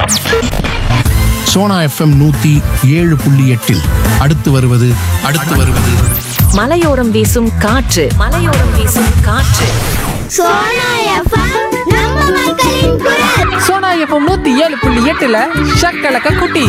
Sona FM நூத்தி ஏழு புள்ளி எட்டில் அடுத்து வருவது அடுத்து வருவது மலையோரம் வீசும் காற்று மலையோரம் வீசும் காற்று சோனா எஃப்எம் நம்ம மக்களின் குரல் சோனா எஃப்எம் நூத்தி ஏழு புள்ளி எட்டுல ஷக்கலக்க குட்டி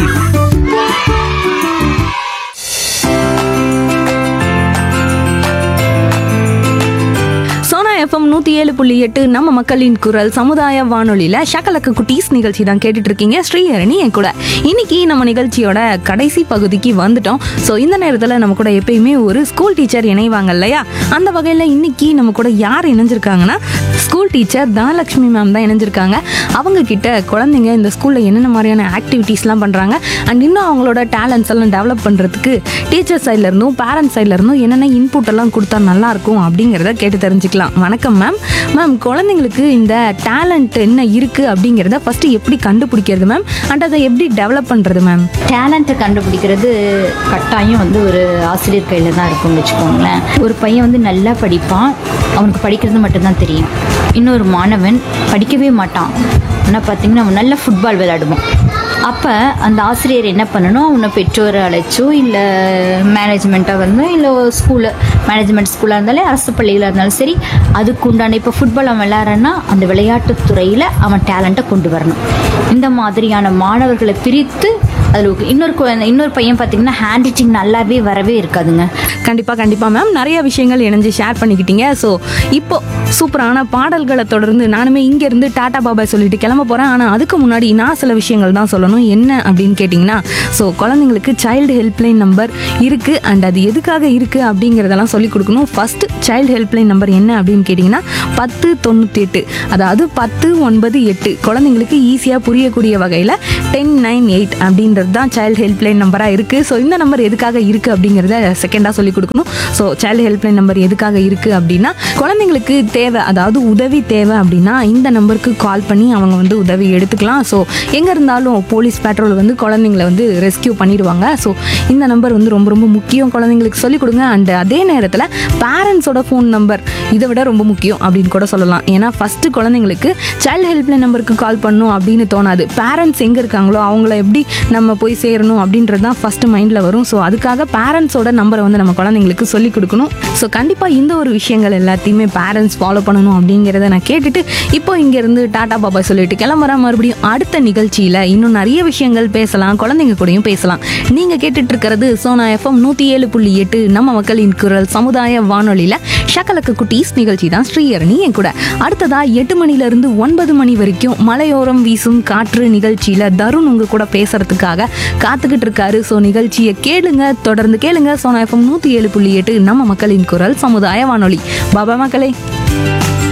சோனா எஃப்எம் நூற்றி ஏழு புள்ளி எட்டு நம்ம மக்களின் குரல் சமுதாய வானொலியில் ஷக்கலக்க குட்டீஸ் நிகழ்ச்சி தான் கேட்டுட்டு இருக்கீங்க ஸ்ரீஹரணி என் கூட இன்னைக்கு நம்ம நிகழ்ச்சியோட கடைசி பகுதிக்கு வந்துட்டோம் ஸோ இந்த நேரத்தில் நம்ம கூட எப்பயுமே ஒரு ஸ்கூல் டீச்சர் இணைவாங்க இல்லையா அந்த வகையில் இன்னைக்கு நம்ம கூட யார் இணைஞ்சிருக்காங்கன்னா ஸ்கூல் டீச்சர் தனலட்சுமி மேம் தான் இணைஞ்சிருக்காங்க அவங்க கிட்ட குழந்தைங்க இந்த ஸ்கூலில் என்னென்ன மாதிரியான ஆக்டிவிட்டீஸ்லாம் பண்ணுறாங்க அண்ட் இன்னும் அவங்களோட டேலண்ட்ஸ் எல்லாம் டெவலப் பண்ணுறதுக்கு டீச்சர் சைட்ல இருந்தும் பேரண்ட்ஸ் சைட்ல இருந்தும் என்னென்ன இன்புட் எல்லாம் கொடுத்தா நல்லா இருக்கும் அப்படிங்கிறத கேட்டு தெரிஞ்சுக்கலாம் வணக்கம் மேம் மேம் குழந்தைங்களுக்கு இந்த டேலண்ட் என்ன இருக்கு அப்படிங்கிறத ஃபர்ஸ்ட் எப்படி கண்டுபிடிக்கிறது மேம் அண்ட் அதை எப்படி டெவலப் பண்ணுறது மேம் டேலண்ட்டை கண்டுபிடிக்கிறது கட்டாயம் வந்து ஒரு ஆசிரியர் கையில் தான் இருக்கும்னு வச்சுக்கோங்களேன் ஒரு பையன் வந்து நல்லா படிப்பான் அவனுக்கு படிக்கிறது மட்டும்தான் தெரியும் இன்னொரு மாணவன் படிக்கவே மாட்டான் ஆனால் பார்த்தீங்கன்னா அவன் நல்ல ஃபுட்பால் விளையாடுவான் அப்போ அந்த ஆசிரியர் என்ன பண்ணணும் அவனை பெற்றோரை அழைச்சோ இல்லை மேனேஜ்மெண்ட்டாக வந்து இல்லை ஸ்கூலு மேனேஜ்மெண்ட் ஸ்கூலாக இருந்தாலே அரசு பள்ளிகளாக இருந்தாலும் சரி அதுக்கு உண்டான இப்போ ஃபுட்பால் அவன் விளையாடுறான்னா அந்த விளையாட்டுத் துறையில் அவன் டேலண்ட்டை கொண்டு வரணும் இந்த மாதிரியான மாணவர்களை பிரித்து அதில் இன்னொரு குழந்தை இன்னொரு பையன் பார்த்தீங்கன்னா ஹேண்ட் ரைட்டிங் நல்லாவே வரவே இருக்காதுங்க கண்டிப்பாக கண்டிப்பாக மேம் நிறைய விஷயங்கள் இணைஞ்சு ஷேர் பண்ணிக்கிட்டீங்க ஸோ இப்போ சூப்பரான பாடல்களை தொடர்ந்து நானுமே இங்கேருந்து டாடா பாபாய் சொல்லிட்டு கிளம்ப போகிறேன் ஆனால் அதுக்கு முன்னாடி நான் சில விஷயங்கள் தான் சொல்லணும் என்ன அப்படின்னு கேட்டிங்கன்னா ஸோ குழந்தைங்களுக்கு சைல்டு ஹெல்ப்லைன் நம்பர் இருக்குது அண்ட் அது எதுக்காக இருக்குது அப்படிங்கிறதெல்லாம் சொல்லிக் கொடுக்கணும் ஃபஸ்ட்டு சைல்டு ஹெல்ப்லைன் நம்பர் என்ன அப்படின்னு கேட்டிங்கன்னா பத்து தொண்ணூற்றி எட்டு அதாவது பத்து ஒன்பது எட்டு குழந்தைங்களுக்கு ஈஸியாக புரியக்கூடிய வகையில் டென் நைன் எயிட் அப்படின்றது தான் சைல்டு ஹெல்ப்லைன் நம்பராக இருக்குது ஸோ இந்த நம்பர் எதுக்காக இருக்குது அப்படிங்கிறத செகண்டாக சொல்லிக் கொடுக்கணும் ஸோ சைல்டு ஹெல்ப்லைன் நம்பர் எதுக்காக இருக்குது அப்படின்னா குழந்தைங்களுக்கு தேவை அதாவது உதவி தேவை அப்படின்னா இந்த நம்பருக்கு கால் பண்ணி அவங்க வந்து உதவி எடுத்துக்கலாம் ஸோ எங்கே இருந்தாலும் போலீஸ் பேட்ரோல் வந்து குழந்தைங்கள வந்து ரெஸ்கியூ பண்ணிடுவாங்க ஸோ இந்த நம்பர் வந்து ரொம்ப ரொம்ப முக்கியம் குழந்தைங்களுக்கு சொல்லிக் கொடுங்க அண்ட் அதே நேரத்தில் பேரண்ட்ஸோட ஃபோன் நம்பர் இதை விட ரொம்ப முக்கியம் அப்படின்னு கூட சொல்லலாம் ஏன்னா ஃபஸ்ட்டு குழந்தைங்களுக்கு சைல்டு ஹெல்ப்லைன் நம்பருக்கு கால் பண்ணணும் அப்படின்னு தோணாது பேரண்ட்ஸ் எங்கே இருக்காங்களோ அவங்கள எப்படி நம்ம போய் சேரணும் அப்படின்றது தான் ஃபஸ்ட்டு மைண்டில் வரும் ஸோ அதுக்காக பேரண்ட்ஸோட நம்பரை வந்து நம்ம குழந்தைங்களுக்கு சொல்லிக் கொடுக்கணும் ஸோ கண்டிப்பாக இந்த ஒரு விஷயங்கள் எல்லாத்தையுமே பேரண்ட்ஸ் ஃபாலோ பண்ணணும் அப்படிங்கிறத நான் கேட்டுட்டு இப்போ இங்கேருந்து டாடா பாபா சொல்லிட்டு கிளம்புறேன் மறுபடியும் அடுத்த நிகழ்ச்சியில் இன்னும் நிறைய விஷயங்கள் பேசலாம் குழந்தைங்க கூடயும் பேசலாம் நீங்கள் கேட்டுட்டு இருக்கிறது சோனா எஃப்எம் நூற்றி ஏழு புள்ளி எட்டு நம்ம மக்களின் குரல் சமுதாய வானொலியில் ஷக்கலக்க குட்டீஸ் நிகழ்ச்சி தான் ஸ்ரீயரணி என் கூட அடுத்ததா எட்டு மணிலேருந்து ஒன்பது மணி வரைக்கும் மலையோரம் வீசும் காற்று நிகழ்ச்சியில் தருண் உங்க கூட பேசுறதுக்காக காத்துக்கிட்டு இருக்காரு ஸோ நிகழ்ச்சியை கேளுங்க தொடர்ந்து கேளுங்க சோனா எஃப்எம் நூற்றி ஏழு புள்ளி எட்டு நம்ம மக்களின் குரல் சமுதாய வானொலி பாபா மக்களே